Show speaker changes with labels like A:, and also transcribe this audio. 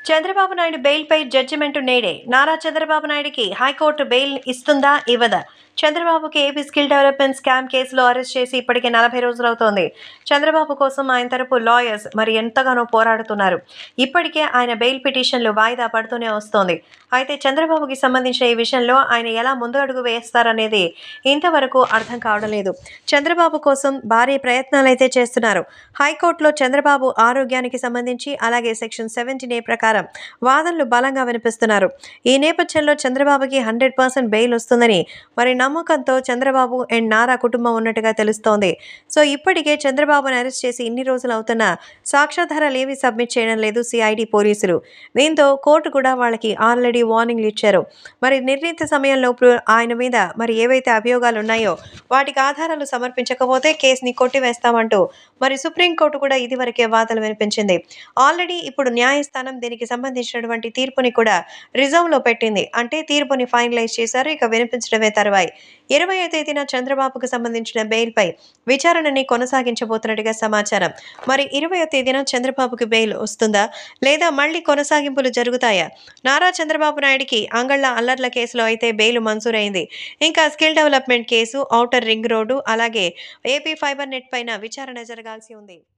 A: చంద్రబాబు నాయుడు బెయిల్పై జడ్జిమెంట్ నేడే నారా చంద్రబాబు నాయుడికి హైకోర్టు బెయిల్ ఇస్తుందా ఇవ్వదా చంద్రబాబుకి ఏపీ స్కిల్ డెవలప్మెంట్ స్కామ్ కేసులో అరెస్ట్ చేసి ఇప్పటికే నలభై రోజులవుతోంది చంద్రబాబు కోసం ఆయన తరపు లాయర్స్ మరి ఎంతగానో పోరాడుతున్నారు ఇప్పటికే ఆయన బెయిల్ పిటిషన్లు వాయిదా పడుతూనే వస్తోంది అయితే చంద్రబాబుకి సంబంధించిన ఈ విషయంలో ఆయన ఎలా ముందు అడుగు వేస్తారనేది ఇంతవరకు అర్థం కావడం లేదు చంద్రబాబు కోసం భారీ ప్రయత్నాలు అయితే చేస్తున్నారు హైకోర్టులో చంద్రబాబు ఆరోగ్యానికి సంబంధించి అలాగే సెక్షన్ సెవెంటీన్ ఏ ప్రకారం వాదనలు బలంగా వినిపిస్తున్నారు ఈ నేపథ్యంలో చంద్రబాబుకి హండ్రెడ్ పర్సెంట్ బెయిల్ వస్తుందని మరి నమ్మకంతో చంద్రబాబు అండ్ నారా కుటుంబం ఉన్నట్టుగా తెలుస్తోంది సో ఇప్పటికే చంద్రబాబును అరెస్ట్ చేసి ఇన్ని రోజులు అవుతున్నా సాక్ష్యాధారాలు ఏమీ సబ్మిట్ చేయడం లేదు సిఐడి పోలీసులు దీంతో కోర్టు కూడా వాళ్ళకి ఆల్రెడీ వార్నింగ్లు ఇచ్చారు మరి నిర్ణీత సమయంలోపు ఆయన మీద మరి ఏవైతే అభియోగాలు ఉన్నాయో వాటికి ఆధారాలు సమర్పించకపోతే కేసుని కొట్టివేస్తామంటూ మరి సుప్రీంకోర్టు కూడా ఇదివరకే వాదనలు వినిపించింది ఆల్రెడీ ఇప్పుడు న్యాయస్థానం దీనికి సంబంధించినటువంటి తీర్పుని కూడా రిజర్వ్లో పెట్టింది అంటే తీర్పుని ఫైనలైజ్ చేశారు ఇక వినిపించడమే తర్వాయి ఇరవై తేదీన చంద్రబాబుకు సంబంధించిన బెయిల్పై విచారణని కొనసాగించబోతున్నట్టుగా సమాచారం మరి ఇరవై తేదీన చంద్రబాబుకి బెయిల్ వస్తుందా లేదా మళ్ళీ కొనసాగింపులు జరుగుతాయా నారా చంద్రబాబు నాయుడికి అంగళ్ళ అల్లర్ల కేసులో అయితే బెయిల్ మంజూరైంది ఇంకా skill development case outer ring road అలాగే ఏపీ ఫైబర్ నెట్ పైన విచారణ జరగాల్సి ఉంది